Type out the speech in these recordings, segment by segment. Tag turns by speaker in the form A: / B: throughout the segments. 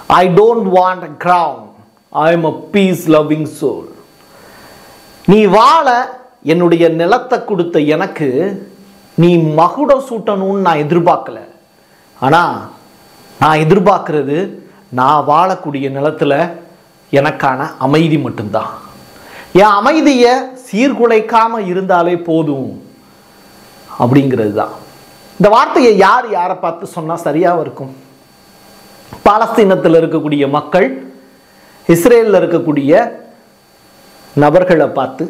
A: I don't want ground I am a peace loving soul நீ வாழ என்னுடைய நிலத்தை கொடுத்த எனக்கு நீ மகுடம் சூட்டணும்னு நான் எதிர்பார்க்கல ஆனால் நான் எதிர்பார்க்கறது நான் வாழக்கூடிய நிலத்துல எனக்கான அமைதி மட்டும்தான் என் அமைதியை சீர்குலைக்காம இருந்தாலே போதும் அப்படிங்கிறது தான் இந்த வார்த்தையை யார் யாரை பார்த்து சொன்னால் சரியாக இருக்கும் பாலஸ்தீனத்தில் இருக்கக்கூடிய மக்கள் இஸ்ரேலில் இருக்கக்கூடிய நபர்களை பார்த்து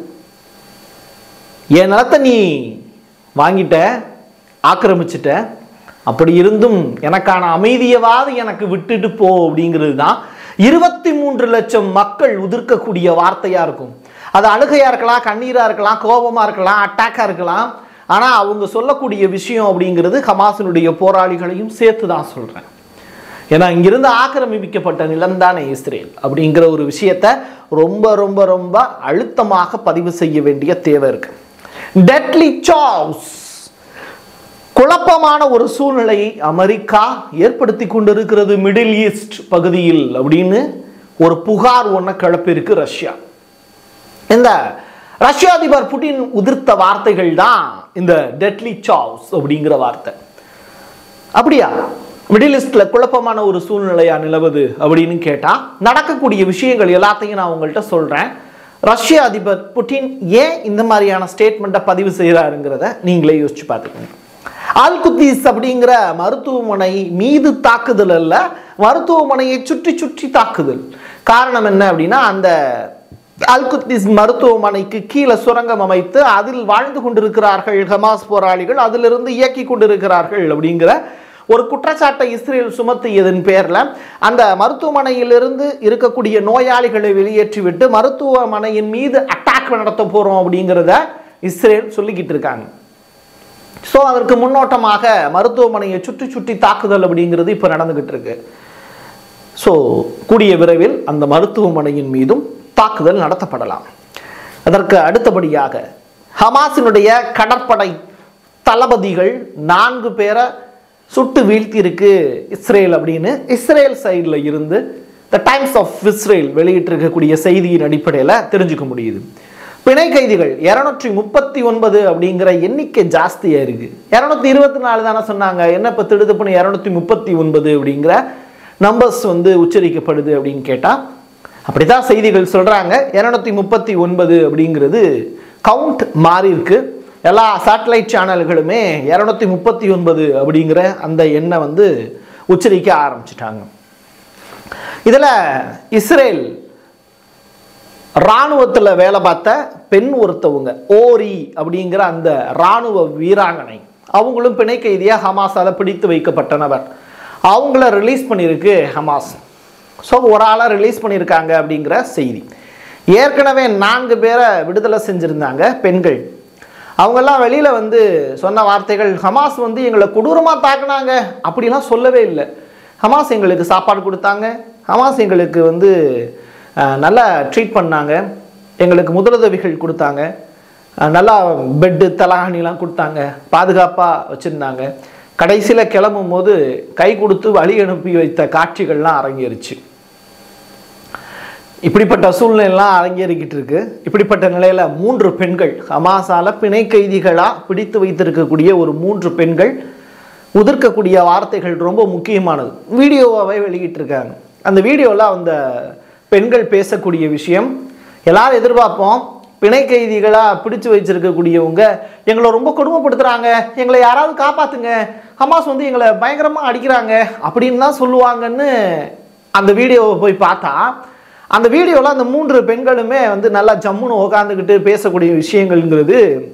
A: என் நிலத்தை நீ வாங்கிட்ட ஆக்கிரமிச்சிட்ட அப்படி இருந்தும் எனக்கான அமைதியவாது எனக்கு விட்டுட்டு போ அப்படிங்கிறது தான் இருபத்தி மூன்று லட்சம் மக்கள் உதிர்க்கக்கூடிய வார்த்தையா இருக்கும் அது அழுகையா இருக்கலாம் கண்ணீரா இருக்கலாம் கோபமா இருக்கலாம் அட்டாக்கா இருக்கலாம் ஆனா அவங்க சொல்லக்கூடிய விஷயம் அப்படிங்கிறது ஹமாஸினுடைய போராளிகளையும் சேர்த்து தான் சொல்றேன் ஏன்னா இங்கிருந்து ஆக்கிரமிக்கப்பட்ட நிலம்தானே இஸ்ரேல் அப்படிங்கிற ஒரு விஷயத்த ரொம்ப ரொம்ப ரொம்ப அழுத்தமாக பதிவு செய்ய வேண்டிய தேவை இருக்கு டெட்லி சாவ்ஸ் குழப்பமான ஒரு சூழ்நிலையை அமெரிக்கா ஏற்படுத்தி கொண்டிருக்கிறது மிடில் ஈஸ்ட் பகுதியில் அப்படின்னு ஒரு புகார் ஒன்று கிளப்பியிருக்கு ரஷ்யா இந்த ரஷ்ய அதிபர் புட்டின் உதிர்த்த வார்த்தைகள் தான் இந்த டெட்லி சாவ்ஸ் அப்படிங்கிற வார்த்தை அப்படியா மிடில் ஈஸ்ட்ல குழப்பமான ஒரு சூழ்நிலையா நிலவுது அப்படின்னு கேட்டா நடக்கக்கூடிய விஷயங்கள் எல்லாத்தையும் நான் உங்கள்கிட்ட சொல்றேன் ரஷ்ய அதிபர் புட்டின் ஏன் இந்த மாதிரியான ஸ்டேட்மெண்ட்டை பதிவு செய்கிறாருங்கிறத நீங்களே யோசிச்சு பார்த்துக்கோங்க அல் குத்தீஸ் அப்படிங்கிற மருத்துவமனை மீது தாக்குதல் அல்ல மருத்துவமனையை சுற்றி சுற்றி தாக்குதல் காரணம் என்ன அப்படின்னா அந்த அல்குத்திஸ் மருத்துவமனைக்கு கீழே சுரங்கம் அமைத்து அதில் வாழ்ந்து கொண்டிருக்கிறார்கள் ஹமாஸ் போராளிகள் அதிலிருந்து இயக்கி கொண்டிருக்கிறார்கள் அப்படிங்கிற ஒரு குற்றச்சாட்டை இஸ்ரேல் சுமத்தியதன் பேரில் அந்த மருத்துவமனையிலிருந்து இருக்கக்கூடிய நோயாளிகளை வெளியேற்றிவிட்டு மருத்துவமனையின் மீது அட்டாக் நடத்த போகிறோம் அப்படிங்கிறத இஸ்ரேல் சொல்லிக்கிட்டு இருக்காங்க ஸோ அதற்கு முன்னோட்டமாக மருத்துவமனையை சுற்றி சுற்றி தாக்குதல் அப்படிங்கிறது இப்போ நடந்துகிட்டு இருக்கு ஸோ கூடிய விரைவில் அந்த மருத்துவமனையின் மீதும் தாக்குதல் நடத்தப்படலாம் அதற்கு அடுத்தபடியாக ஹமாஸினுடைய கடற்படை தளபதிகள் நான்கு பேரை சுட்டு வீழ்த்தியிருக்கு இஸ்ரேல் அப்படின்னு இஸ்ரேல் சைடில் இருந்து த டைம்ஸ் ஆஃப் இஸ்ரேல் வெளியிட்டிருக்கக்கூடிய செய்தியின் அடிப்படையில் தெரிஞ்சுக்க முடியுது பிணை கைதிகள் இரநூற்றி முப்பத்தி ஒன்பது அப்படிங்கிற எண்ணிக்கை ஜாஸ்தியாக இருக்கு இரநூத்தி இருபத்தி நாலு தானே சொன்னாங்க என்ன இப்போ திடுதுப்புன்னு இரநூத்தி முப்பத்தி ஒன்பது அப்படிங்கிற நம்பர்ஸ் வந்து உச்சரிக்கப்படுது அப்படின்னு கேட்டால் அப்படிதான் செய்திகள் சொல்கிறாங்க இரநூத்தி முப்பத்தி ஒன்பது அப்படிங்கிறது கவுண்ட் மாறி இருக்கு எல்லா சேட்டலைட் சேனல்களுமே இரநூத்தி முப்பத்தி ஒன்பது அப்படிங்கிற அந்த எண்ணை வந்து உச்சரிக்க ஆரம்பிச்சிட்டாங்க இதில் இஸ்ரேல் இராணுவத்தில் வேலை பார்த்த பெண் ஒருத்தவங்க ஓரி அப்படிங்கிற அந்த இராணுவ வீராங்கனை அவங்களும் பிணை கைதியாக ஹமாஸால் பிடித்து வைக்கப்பட்ட நபர் அவங்கள ரிலீஸ் பண்ணியிருக்கு ஹமாஸ் ஸோ ஒரு ஆளை ரிலீஸ் பண்ணியிருக்காங்க அப்படிங்கிற செய்தி ஏற்கனவே நான்கு பேரை விடுதலை செஞ்சுருந்தாங்க பெண்கள் அவங்கெல்லாம் வெளியில் வந்து சொன்ன வார்த்தைகள் ஹமாஸ் வந்து எங்களை கொடூரமாக தாக்குனாங்க அப்படிலாம் சொல்லவே இல்லை ஹமாஸ் எங்களுக்கு சாப்பாடு கொடுத்தாங்க ஹமாஸ் எங்களுக்கு வந்து அஹ், நல்லா ட்ரீட் பண்ணாங்க எங்களுக்கு முதலுதவிகள் கொடுத்தாங்க அஹ், நல்லா பெட்டு தலகாணிலாம் கொடுத்தாங்க பாதுகாப்பாக வச்சுருந்தாங்க கடைசியில் கிளம்பும் போது கை கொடுத்து வழி அனுப்பி வைத்த காட்சிகள்லாம் அரங்கேறிச்சு இப்படிப்பட்ட சூழ்நிலைலாம் அரங்கேறிக்கிட்டு இருக்கு இப்படிப்பட்ட நிலையில மூன்று பெண்கள் ஹமாஸால பிணை கைதிகளா பிடித்து வைத்திருக்கக்கூடிய ஒரு மூன்று பெண்கள் உதிர்க்கக்கூடிய வார்த்தைகள் ரொம்ப முக்கியமானது வீடியோவாகவே வெளியிட்டிருக்காங்க அந்த வீடியோவில் அந்த பெண்கள் பேசக்கூடிய விஷயம் எல்லாரும் எதிர்பார்ப்போம் பிணை கைதிகளாக பிடிச்சு வச்சிருக்கக்கூடியவங்க எங்களை ரொம்ப கொடுமைப்படுத்துறாங்க எங்களை யாராவது காப்பாத்துங்க ஹமாஸ் வந்து எங்களை பயங்கரமாக அடிக்கிறாங்க அப்படின்னு தான் சொல்லுவாங்கன்னு அந்த வீடியோவை போய் பார்த்தா அந்த வீடியோவில் அந்த மூன்று பெண்களுமே வந்து நல்லா ஜம்முன்னு உட்காந்துக்கிட்டு பேசக்கூடிய விஷயங்கள்ங்கிறது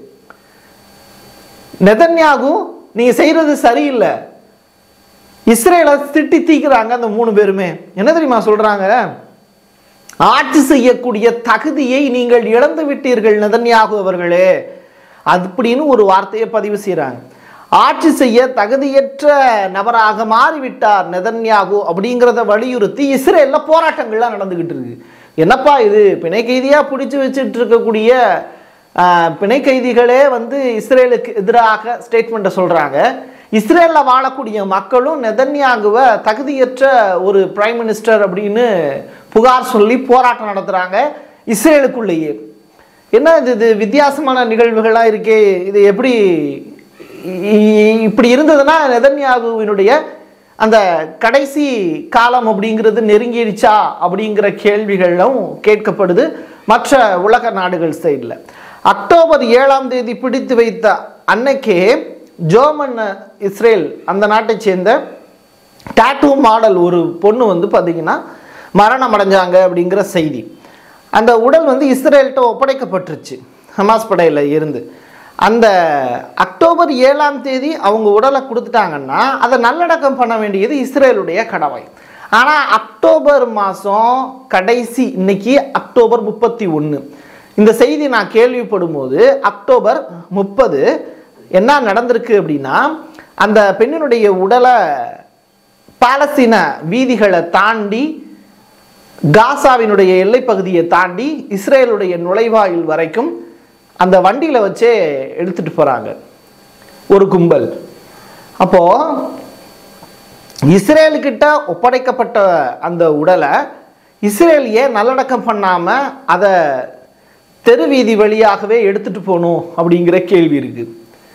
A: நெதன்யாகு நீங்க செய்யறது சரியில்லை இஸ்ரேலை திட்டி தீக்குறாங்க அந்த மூணு பேருமே என்ன தெரியுமா சொல்றாங்க ஆட்சி செய்யக்கூடிய தகுதியை நீங்கள் இழந்து விட்டீர்கள் நெதன்யாகு அவர்களே அப்படின்னு ஒரு வார்த்தையை பதிவு செய்கிறாங்க ஆட்சி செய்ய தகுதியற்ற நபராக மாறிவிட்டார் நெதன்யாகு அப்படிங்கிறத வலியுறுத்தி இஸ்ரேல்ல போராட்டங்கள்லாம் நடந்துகிட்டு இருக்கு என்னப்பா இது பிணை கைதியா பிடிச்சு வச்சுட்டு இருக்கக்கூடிய ஆஹ், பிணை கைதிகளே வந்து இஸ்ரேலுக்கு எதிராக ஸ்டேட்மெண்ட்டை சொல்றாங்க இஸ்ரேலில் வாழக்கூடிய மக்களும் நெதன்யாகுவை தகுதியற்ற ஒரு பிரைம் மினிஸ்டர் அப்படின்னு புகார் சொல்லி போராட்டம் நடத்துகிறாங்க இஸ்ரேலுக்குள்ளேயே என்ன இது இது வித்தியாசமான நிகழ்வுகளாக இருக்கே இது எப்படி இ- இப்படி இருந்ததுன்னா நெதன்யாகுவினுடைய அந்த கடைசி காலம் அப்படிங்கிறது நெருங்கிடுச்சா அப்படிங்கிற கேள்விகளும் கேட்கப்படுது மற்ற உலக நாடுகள் சைடில் அக்டோபர் ஏழாம் தேதி பிடித்து வைத்த அன்னைக்கே ஜோமன் இஸ்ரேல் அந்த நாட்டை சேர்ந்த டாட்டூ மாடல் ஒரு பொண்ணு வந்து பார்த்தீங்கன்னா மரணம் அடைஞ்சாங்க அப்படிங்கிற செய்தி அந்த உடல் வந்து இஸ்ரேல்கிட்ட ஒப்படைக்கப்பட்டுருச்சு ஹமாஸ் படையில் இருந்து அந்த அக்டோபர் ஏழாம் தேதி அவங்க உடலை கொடுத்துட்டாங்கன்னா அதை நல்லடக்கம் பண்ண வேண்டியது இஸ்ரேலுடைய கடமை ஆனால் அக்டோபர் மாதம் கடைசி இன்னைக்கு அக்டோபர் முப்பத்தி ஒன்று இந்த செய்தி நான் கேள்விப்படும் போது அக்டோபர் முப்பது என்ன நடந்திருக்கு அப்படின்னா அந்த பெண்ணினுடைய உடலை பாலஸ்தீன வீதிகளை தாண்டி காசாவினுடைய எல்லைப் பகுதியை தாண்டி இஸ்ரேலுடைய நுழைவாயில் வரைக்கும் அந்த வண்டியில் வச்சே எடுத்துட்டு போகிறாங்க ஒரு கும்பல் அப்போ இஸ்ரேலுக்கிட்ட ஒப்படைக்கப்பட்ட அந்த உடலை இஸ்ரேல் ஏன் நல்லடக்கம் பண்ணாமல் அதை தெரு வீதி வழியாகவே எடுத்துட்டு போகணும் அப்படிங்கிற கேள்வி இருக்குது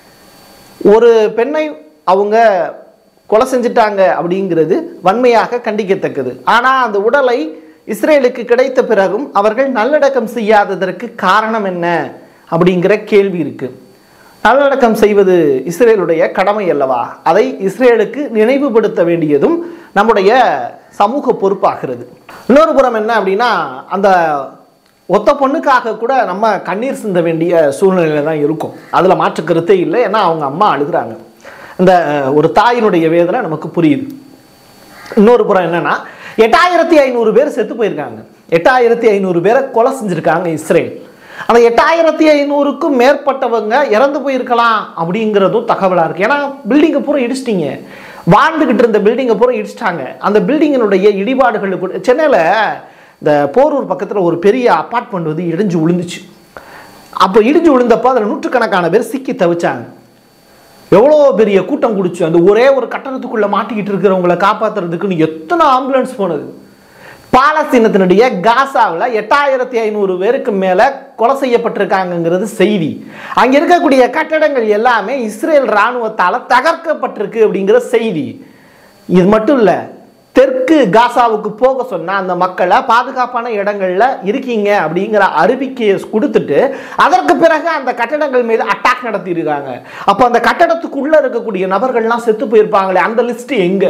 A: ஒரு பெண்ணை அவங்க கொலை செஞ்சிட்டாங்க அப்படிங்கிறது வன்மையாக கண்டிக்கத்தக்கது ஆனால் அந்த உடலை இஸ்ரேலுக்கு கிடைத்த பிறகும் அவர்கள் நல்லடக்கம் செய்யாததற்கு காரணம் என்ன அப்படிங்கிற கேள்வி இருக்கு நல்லடக்கம் செய்வது இஸ்ரேலுடைய கடமை அல்லவா அதை இஸ்ரேலுக்கு நினைவுபடுத்த வேண்டியதும் நம்முடைய சமூக பொறுப்பாகிறது இன்னொரு புறம் என்ன அப்படின்னா அந்த ஒத்த பொண்ணுக்காக கூட நம்ம கண்ணீர் சிந்த வேண்டிய சூழ்நிலையில தான் இருக்கும் அதில் மாற்று கருத்தே இல்லை ஏன்னா அவங்க அம்மா அழுகுறாங்க இந்த அஹ், ஒரு தாயினுடைய வேதனை நமக்கு புரியுது இன்னொரு புறம் என்னன்னா எட்டாயிரத்தி ஐநூறு பேர் செத்து போயிருக்காங்க எட்டாயிரத்தி ஐநூறு பேரை கொலை செஞ்சிருக்காங்க இஸ்ரேல் அந்த எட்டாயிரத்தி ஐநூறுக்கும் மேற்பட்டவங்க இறந்து போயிருக்கலாம் அப்படிங்கிறதும் தகவலாக இருக்கு ஏன்னா பில்டிங்கை பூரா இடிச்சிட்டிங்க வாழ்ந்துகிட்டு இருந்த பில்டிங்கை பூரா இடிச்சிட்டாங்க அந்த பில்டிங்கினுடைய இடிபாடுகளுக்கு சென்னையில் இந்த போரூர் பக்கத்தில் ஒரு பெரிய அப்பார்ட்மெண்ட் வந்து இடிஞ்சு விழுந்துச்சு அப்போ இடிஞ்சு விழுந்தப்போ அதில் நூற்றுக்கணக்கான பேர் சிக்கி தவிச்சாங்க எவ்வளோ பெரிய கூட்டம் குடிச்சு அந்த ஒரே ஒரு கட்டணத்துக்குள்ள மாட்டிக்கிட்டு இருக்கிறவங்கள காப்பாத்துறதுக்குன்னு எத்தனை ஆம்புலன்ஸ் போனது பாலஸ்தீனத்தினுடைய காசாவில் எட்டாயிரத்தி ஐநூறு பேருக்கு மேலே கொலை செய்யப்பட்டிருக்காங்கங்கிறது செய்தி அங்கே இருக்கக்கூடிய கட்டடங்கள் எல்லாமே இஸ்ரேல் இராணுவத்தால் தகர்க்கப்பட்டிருக்கு அப்படிங்கிற செய்தி இது மட்டும் இல்லை தெற்கு காசாவுக்கு போக சொன்ன அந்த மக்களை பாதுகாப்பான இடங்கள்ல இருக்கீங்க அப்படிங்கிற அறிவிக்கையை கொடுத்துட்டு அதற்கு பிறகு அந்த கட்டடங்கள் மீது அட்டாக் நடத்தியிருக்காங்க அப்போ அந்த கட்டடத்துக்குள்ள இருக்கக்கூடிய நபர்கள்லாம் செத்து போயிருப்பாங்களே அந்த லிஸ்ட் எங்க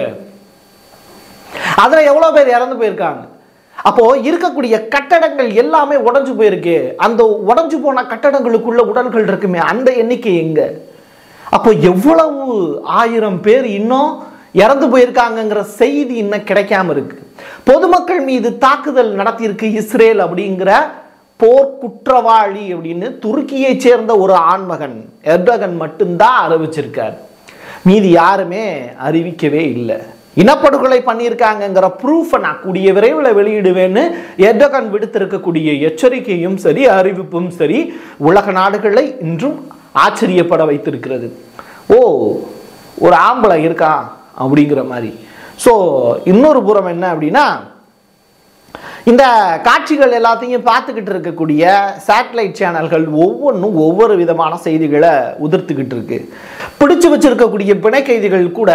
A: அதுல எவ்வளவு பேர் இறந்து போயிருக்காங்க அப்போ இருக்கக்கூடிய கட்டடங்கள் எல்லாமே உடைஞ்சு போயிருக்கு அந்த உடைஞ்சு போன கட்டடங்களுக்குள்ள உடல்கள் இருக்குமே அந்த எண்ணிக்கை எங்க அப்போ எவ்வளவு ஆயிரம் பேர் இன்னும் இறந்து போயிருக்காங்கங்கிற செய்தி இன்னும் கிடைக்காம இருக்கு பொதுமக்கள் மீது தாக்குதல் நடத்தியிருக்கு இஸ்ரேல் அப்படிங்கிற போர் குற்றவாளி அப்படின்னு துருக்கியை சேர்ந்த ஒரு ஆண்மகன் எர்டகன் மட்டும்தான் அறிவிச்சிருக்கார் மீதி யாருமே அறிவிக்கவே இல்லை இனப்படுகொலை பண்ணியிருக்காங்கங்கிற ப்ரூஃபை நான் கூடிய விரைவில் வெளியிடுவேன்னு எர்டகன் விடுத்திருக்கக்கூடிய எச்சரிக்கையும் சரி அறிவிப்பும் சரி உலக நாடுகளை இன்றும் ஆச்சரியப்பட வைத்திருக்கிறது ஓ ஒரு ஆம்பளை இருக்கான் அப்படிங்கிற மாதிரி ஸோ இன்னொரு புறம் என்ன அப்படின்னா இந்த காட்சிகள் எல்லாத்தையும் பார்த்துக்கிட்டு இருக்கக்கூடிய சேட்டலைட் சேனல்கள் ஒவ்வொன்றும் ஒவ்வொரு விதமான செய்திகளை உதிர்த்துக்கிட்டு இருக்கு பிடிச்சு வச்சிருக்கக்கூடிய பிணை கைதிகள் கூட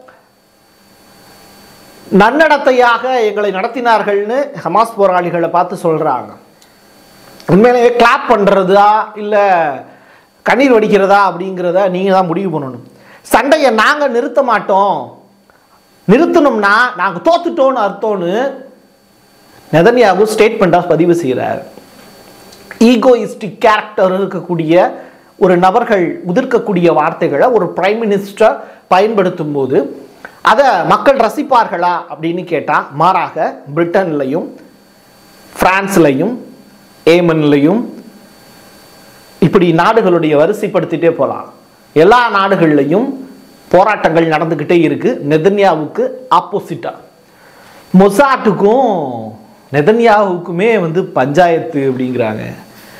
A: நன்னடத்தையாக எங்களை நடத்தினார்கள்னு ஹமாஸ் போராளிகளை பார்த்து சொல்றாங்க உண்மையிலேயே கிளாப் பண்ணுறதா இல்லை கண்ணீர் வடிக்கிறதா அப்படிங்கிறத நீங்கள் தான் முடிவு பண்ணணும் சண்டையை நாங்கள் நிறுத்த மாட்டோம் நிறுத்தணும்னா நாங்கள் தோத்துட்டோம்னு அர்த்தம்னு நெதன்யாகு ஸ்டேட்மெண்ட்டாக பதிவு செய்கிறார் ஈகோயிஸ்டிக் கேரக்டர் இருக்கக்கூடிய ஒரு நபர்கள் உதிர்க்கக்கூடிய வார்த்தைகளை ஒரு பிரைம் மினிஸ்டர் பயன்படுத்தும் போது அதை மக்கள் ரசிப்பார்களா அப்படின்னு கேட்டால் மாறாக பிரிட்டன்லையும் பிரான்ஸ்லையும் ஏமன்லையும் இப்படி நாடுகளுடைய வரிசைப்படுத்திட்டே போகலாம் எல்லா நாடுகள்லையும் போராட்டங்கள் நடந்துக்கிட்டே இருக்கு நெதன்யாவுக்கு ஆப்போசிட்டா மொசாட்டுக்கும் நெதன்யாவுக்குமே வந்து பஞ்சாயத்து அப்படிங்கிறாங்க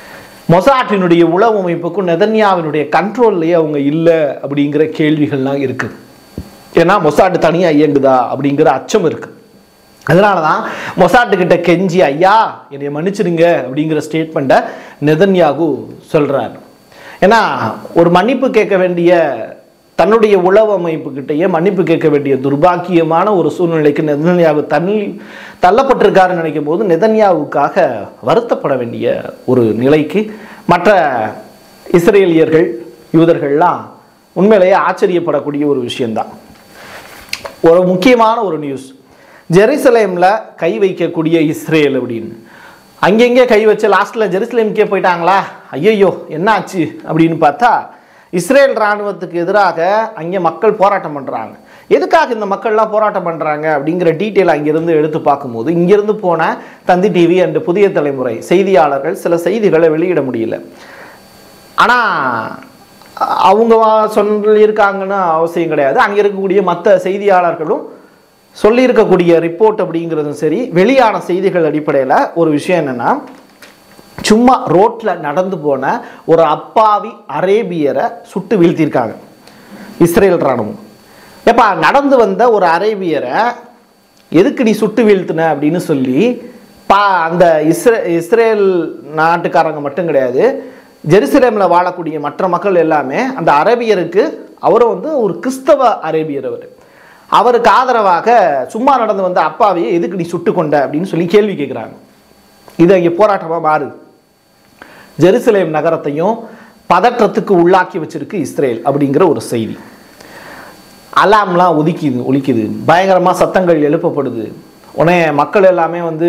A: மொசாட்டினுடைய உளவு அமைப்புக்கும் நெதன்யாவினுடைய கண்ட்ரோல்லையே அவங்க இல்லை அப்படிங்கிற கேள்விகள்லாம் இருக்குது ஏன்னா மொசாட்டு தனியாக இயங்குதா அப்படிங்கிற அச்சம் இருக்குது அதனால தான் மொசாட்டுக்கிட்ட கெஞ்சி ஐயா என்னை மன்னிச்சிடுங்க அப்படிங்கிற ஸ்டேட்மெண்ட்டை நெதன்யாகு சொல்கிறார் ஏன்னா ஒரு மன்னிப்பு கேட்க வேண்டிய தன்னுடைய உளவு அமைப்புக்கிட்டேயே மன்னிப்பு கேட்க வேண்டிய துர்பாக்கியமான ஒரு சூழ்நிலைக்கு நெதன்யாவு தள்ளி தள்ளப்பட்டிருக்காருன்னு நினைக்கும் போது நெதன்யாவுக்காக வருத்தப்பட வேண்டிய ஒரு நிலைக்கு மற்ற இஸ்ரேலியர்கள் யூதர்கள்லாம் உண்மையிலேயே ஆச்சரியப்படக்கூடிய ஒரு விஷயம்தான் ஒரு முக்கியமான ஒரு நியூஸ் ஜெருசலேமில் கை வைக்கக்கூடிய இஸ்ரேல் அப்படின்னு அங்கெங்கே கை வச்சு லாஸ்ட்டில் ஜெருசலேமுக்கே போயிட்டாங்களா ஐயையோ என்ன ஆச்சு அப்படின்னு பார்த்தா இஸ்ரேல் இராணுவத்துக்கு எதிராக அங்கே மக்கள் போராட்டம் பண்ணுறாங்க எதுக்காக இந்த மக்கள்லாம் போராட்டம் பண்ணுறாங்க அப்படிங்கிற டீட்டெயில் அங்கிருந்து எடுத்து பார்க்கும்போது இங்கிருந்து போன தந்தி டிவி அண்ட் புதிய தலைமுறை செய்தியாளர்கள் சில செய்திகளை வெளியிட முடியல ஆனால் அவங்க சொல்லியிருக்காங்கன்னு அவசியம் கிடையாது அங்கே இருக்கக்கூடிய மற்ற செய்தியாளர்களும் சொல்லியிருக்கக்கூடிய ரிப்போர்ட் அப்படிங்கிறதும் சரி வெளியான செய்திகள் அடிப்படையில் ஒரு விஷயம் என்னென்னா சும்மா ரோட்டில் நடந்து போன ஒரு அப்பாவி அரேபியரை சுட்டு வீழ்த்தியிருக்காங்க இஸ்ரேல் இராணுவம் ஏப்பா நடந்து வந்த ஒரு அரேபியரை எதுக்கு நீ சுட்டு வீழ்த்தின அப்படின்னு சொல்லி பா அந்த இஸ்ரே இஸ்ரேல் நாட்டுக்காரங்க மட்டும் கிடையாது ஜெருசலேமில் வாழக்கூடிய மற்ற மக்கள் எல்லாமே அந்த அரேபியருக்கு அவரும் வந்து ஒரு கிறிஸ்தவ அரேபியர் அவர் அவருக்கு ஆதரவாக சும்மா நடந்து வந்த அப்பாவையே எதுக்கு நீ சுட்டு கொண்ட அப்படின்னு சொல்லி கேள்வி கேட்குறாங்க இது அங்கே போராட்டமாக மாறுது ஜெருசலேம் நகரத்தையும் பதற்றத்துக்கு உள்ளாக்கி வச்சிருக்கு இஸ்ரேல் அப்படிங்கிற ஒரு செய்தி அலாம்லாம் ஒதுக்கிது ஒலிக்குது பயங்கரமாக சத்தங்கள் எழுப்பப்படுது உடனே மக்கள் எல்லாமே வந்து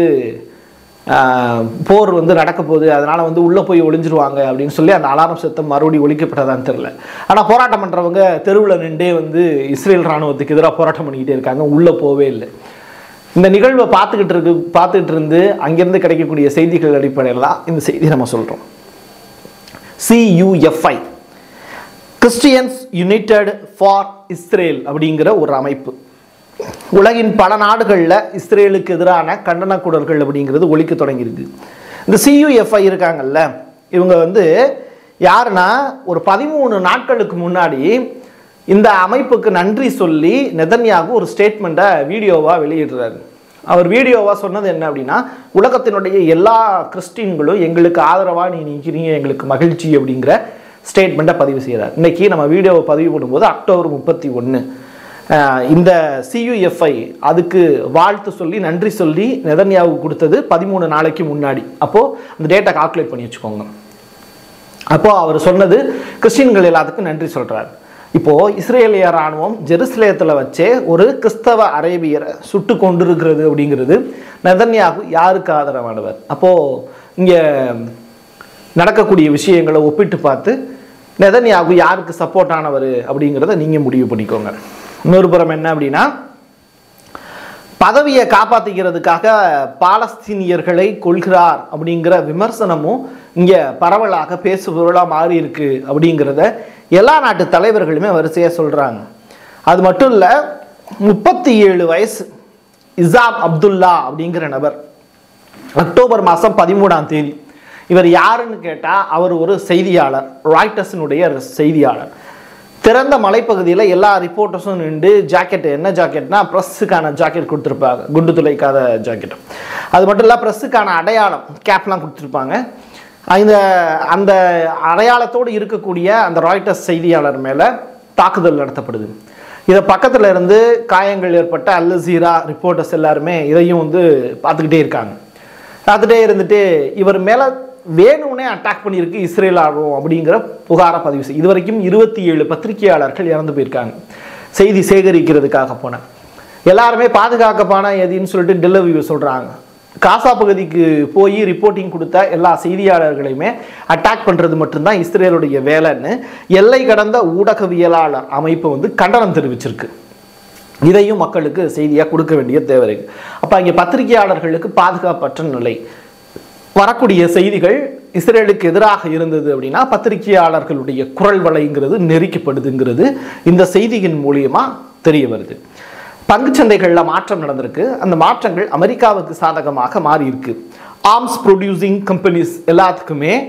A: ஆஹ், போர் வந்து நடக்க போகுது அதனால் வந்து உள்ளே போய் ஒளிஞ்சிருவாங்க அப்படின்னு சொல்லி அந்த அலாரம் சத்தம் மறுபடியும் ஒழிக்கப்பட்டதான்னு தெரில ஆனால் போராட்டம் பண்ணுறவங்க தெருவில் நின்றே வந்து இஸ்ரேல் இராணுவத்துக்கு எதிராக போராட்டம் பண்ணிக்கிட்டே இருக்காங்க உள்ளே போவே இல்லை இந்த நிகழ்வை பார்த்துக்கிட்டு இருக்கு பார்த்துக்கிட்டு இருந்து அங்கேருந்து கிடைக்கக்கூடிய செய்திகள் அடிப்படையில் தான் இந்த செய்தி நம்ம சொல்கிறோம் CUFI Christians United for Israel அப்படிங்கிற ஒரு அமைப்பு உலகின் பல நாடுகளில் இஸ்ரேலுக்கு எதிரான கண்டன குரல்கள் அப்படிங்கிறது ஒழிக்க தொடங்கியிருக்கு இந்த சியூஎஃப்ஐ இருக்காங்கல்ல இவங்க வந்து யாருன்னா ஒரு பதிமூணு நாட்களுக்கு முன்னாடி இந்த அமைப்புக்கு நன்றி சொல்லி நெதன்யாகு ஒரு ஸ்டேட்மெண்ட்டை வீடியோவாக வெளியிடுறாரு அவர் வீடியோவாக சொன்னது என்ன அப்படின்னா உலகத்தினுடைய எல்லா கிறிஸ்டின்களும் எங்களுக்கு ஆதரவாக நீ நிற்கிறீங்க எங்களுக்கு மகிழ்ச்சி அப்படிங்கிற ஸ்டேட்மெண்ட்டை பதிவு செய்கிறார் இன்னைக்கு நம்ம வீடியோவை பதிவு பண்ணும்போது அக்டோபர் முப்பத்தி ஒன்று இந்த சியுஎஃப்ஐ அதுக்கு வாழ்த்து சொல்லி நன்றி சொல்லி நெதன்யாவுக்கு கொடுத்தது பதிமூணு நாளைக்கு முன்னாடி அப்போது அந்த டேட்டா கால்குலேட் பண்ணி வச்சுக்கோங்க அப்போ அவர் சொன்னது கிறிஸ்டின்கள் எல்லாத்துக்கும் நன்றி சொல்றார் இப்போ இஸ்ரேலிய ராணுவம் ஜெருசலேத்தில் வச்சே ஒரு கிறிஸ்தவ அரேபியரை சுட்டு கொண்டிருக்கிறது அப்படிங்கிறது நெதன்யாகு யாருக்கு ஆதரவானவர் அப்போ இங்க நடக்கக்கூடிய விஷயங்களை ஒப்பிட்டு பார்த்து நெதன்யாகு யாருக்கு சப்போர்ட் ஆனவர் அப்படிங்கிறத நீங்க முடிவு பண்ணிக்கோங்க இன்னொரு புறம் என்ன அப்படின்னா பதவியை காப்பாற்றிக்கிறதுக்காக பாலஸ்தீனியர்களை கொள்கிறார் அப்படிங்கிற விமர்சனமும் இங்கே பரவலாக பேசுபொருளாக மாறி இருக்கு அப்படிங்கிறத எல்லா நாட்டு தலைவர்களுமே வரிசையாக சொல்கிறாங்க அது மட்டும் இல்லை முப்பத்தி ஏழு வயசு இசாம் அப்துல்லா அப்படிங்கிற நபர் அக்டோபர் மாதம் பதிமூணாம் தேதி இவர் யாருன்னு கேட்டால் அவர் ஒரு செய்தியாளர் ராய்டர்ஸினுடைய செய்தியாளர் திறந்த மலைப்பகுதியில் எல்லா ரிப்போர்ட்டர்ஸும் நின்று ஜாக்கெட் என்ன ஜாக்கெட்னா ப்ரெஸ்ஸுக்கான ஜாக்கெட் கொடுத்துருப்பாங்க குண்டு துளைக்காத ஜாக்கெட் அது மட்டும் இல்லை ப்ரெஸ்ஸுக்கான அடையாளம் கேப்லாம் கொடுத்துருப்பாங்க இந்த அந்த அடையாளத்தோடு இருக்கக்கூடிய அந்த ராய்டர்ஸ் செய்தியாளர் மேலே தாக்குதல் நடத்தப்படுது இதை பக்கத்தில் இருந்து காயங்கள் ஏற்பட்ட அல் ஜீரா ரிப்போர்ட்டர்ஸ் எல்லாருமே இதையும் வந்து பார்த்துக்கிட்டே இருக்காங்க பார்த்துட்டே இருந்துட்டு இவர் மேலே வேணும்னே அட்டாக் பண்ணியிருக்கு இஸ்ரேல் ஆகும் அப்படிங்கிற புகாரை பதிவு செய்யும் இது வரைக்கும் இருபத்தி ஏழு பத்திரிகையாளர்கள் இறந்து போயிருக்காங்க செய்தி சேகரிக்கிறதுக்காக போனேன் எல்லாருமே பாதுகாக்கப்பான எதின்னு சொல்லிட்டு டெல்லவியூ சொல்கிறாங்க காசா பகுதிக்கு போய் ரிப்போர்ட்டிங் கொடுத்த எல்லா செய்தியாளர்களையுமே அட்டாக் பண்ணுறது மட்டும்தான் இஸ்ரேலுடைய வேலைன்னு எல்லை கடந்த ஊடகவியலாளர் அமைப்பு வந்து கண்டனம் தெரிவிச்சிருக்கு இதையும் மக்களுக்கு செய்தியாக கொடுக்க வேண்டிய தேவை இருக்கு அப்போ இங்கே பத்திரிகையாளர்களுக்கு பாதுகாப்பற்ற நிலை வரக்கூடிய செய்திகள் இஸ்ரேலுக்கு எதிராக இருந்தது அப்படின்னா பத்திரிகையாளர்களுடைய குரல் வலைங்கிறது நெரிக்கப்படுதுங்கிறது இந்த செய்தியின் மூலியமா தெரிய வருது பங்குச்சந்தைகளில் மாற்றம் நடந்திருக்கு அந்த மாற்றங்கள் அமெரிக்காவுக்கு சாதகமாக மாறி இருக்கு ஆர்ம்ஸ் ப்ரொடியூசிங் கம்பெனிஸ் எல்லாத்துக்குமே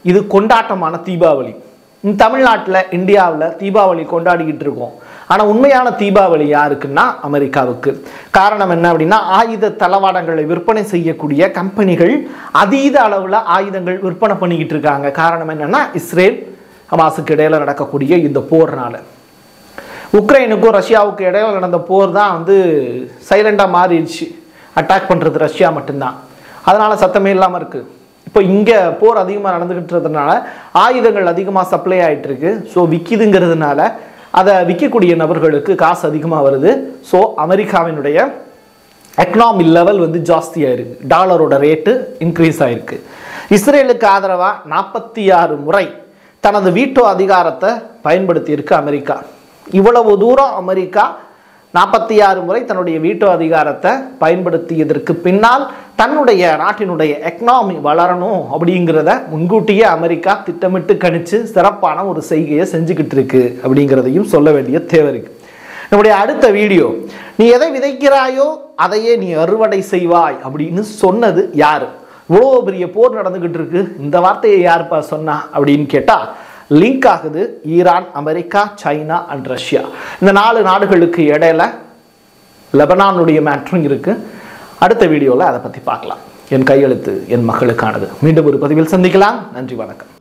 A: இது கொண்டாட்டமான தீபாவளி இந்த தமிழ்நாட்டில் இந்தியாவில் தீபாவளி கொண்டாடிக்கிட்டு இருக்கோம் ஆனால் உண்மையான தீபாவளி யாருக்குன்னா அமெரிக்காவுக்கு காரணம் என்ன அப்படின்னா ஆயுத தளவாடங்களை விற்பனை செய்யக்கூடிய கம்பெனிகள் அதீத அளவில் ஆயுதங்கள் விற்பனை பண்ணிக்கிட்டு இருக்காங்க காரணம் என்னன்னா இஸ்ரேல் ஹமாஸுக்கு இடையில நடக்கக்கூடிய இந்த போர்னால உக்ரைனுக்கும் ரஷ்யாவுக்கும் இடையில நடந்த போர் தான் வந்து சைலண்டாக மாறிடுச்சு அட்டாக் பண்ணுறது ரஷ்யா மட்டும்தான் அதனால சத்தமே இல்லாமல் இருக்குது இப்போ இங்கே போர் அதிகமாக நடந்துக்கிட்டுறதுனால ஆயுதங்கள் அதிகமாக சப்ளை ஆயிட்டு இருக்கு ஸோ விற்கிதுங்கிறதுனால அதை விற்கக்கூடிய நபர்களுக்கு காசு அதிகமாக வருது ஸோ அமெரிக்காவினுடைய எக்கனாமி லெவல் வந்து ஜாஸ்தியாக இருக்கு டாலரோட ரேட்டு இன்க்ரீஸ் ஆயிருக்கு இஸ்ரேலுக்கு ஆதரவாக நாற்பத்தி ஆறு முறை தனது வீட்டோ அதிகாரத்தை பயன்படுத்தியிருக்கு அமெரிக்கா இவ்வளவு தூரம் அமெரிக்கா நாற்பத்தி ஆறு முறை தன்னுடைய வீட்டோ அதிகாரத்தை பயன்படுத்தியதற்கு பின்னால் தன்னுடைய நாட்டினுடைய எக்கனாமி வளரணும் அப்படிங்கிறத முன்கூட்டியே அமெரிக்கா திட்டமிட்டு கணிச்சு சிறப்பான ஒரு செய்கையை செஞ்சுக்கிட்டு இருக்கு அப்படிங்கிறதையும் சொல்ல வேண்டிய தேவை இருக்கு நம்முடைய அடுத்த வீடியோ நீ எதை விதைக்கிறாயோ அதையே நீ அறுவடை செய்வாய் அப்படின்னு சொன்னது யாரு இவ்வளோ பெரிய போர் நடந்துகிட்டு இருக்கு இந்த வார்த்தையை யாருப்பா சொன்னா அப்படின்னு கேட்டா லிங்க் ஆகுது Iran America China and Russia இந்த நாலு நாடுகளுக்கு இடையில லெபனானுடைய மேட்ரும் இருக்கு அடுத்த வீடியோவில் அதை பற்றி பார்க்கலாம் என் கையெழுத்து என் மக்களுக்கானது மீண்டும் ஒரு பதிவில் சந்திக்கலாம் நன்றி வணக்கம்